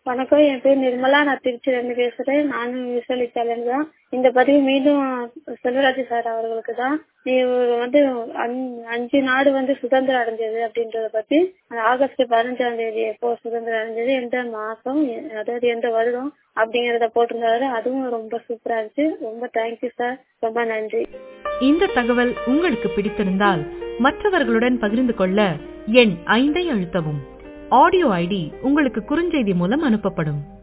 வணக்கம் என் பேர் நிர்மலா நான் திருச்சியிலேருந்து பேசுகிறேன் நானும் விசுவலி சேலஞ்ச் தான் இந்த பதிவு மீண்டும் செல்வராஜ் சார் அவர்களுக்கு தான் நீ வந்து அஞ்- அஞ்சு நாடு வந்து சுதந்திரம் அடைஞ்சது அப்படின்றத பத்தி ஆகஸ்ட் பதினஞ்சாம் தேதி எப்போ சுதந்திரம் அடைஞ்சது எந்த மாசம் எ- அதாவது எந்த வருடம் அப்படிங்கறத போட்டிருந்தாரு அதுவும் ரொம்ப சூப்பரா இருந்துச்சு ரொம்ப தேங்க்யூ சார் ரொம்ப நன்றி இந்த தகவல் உங்களுக்கு பிடித்திருந்தால் மற்றவர்களுடன் பகிர்ந்து கொள்ள எண் ஐந்தை அழுத்தவும் ஆடியோ ஐடி உங்களுக்கு குறுஞ்செய்தி மூலம் அனுப்பப்படும்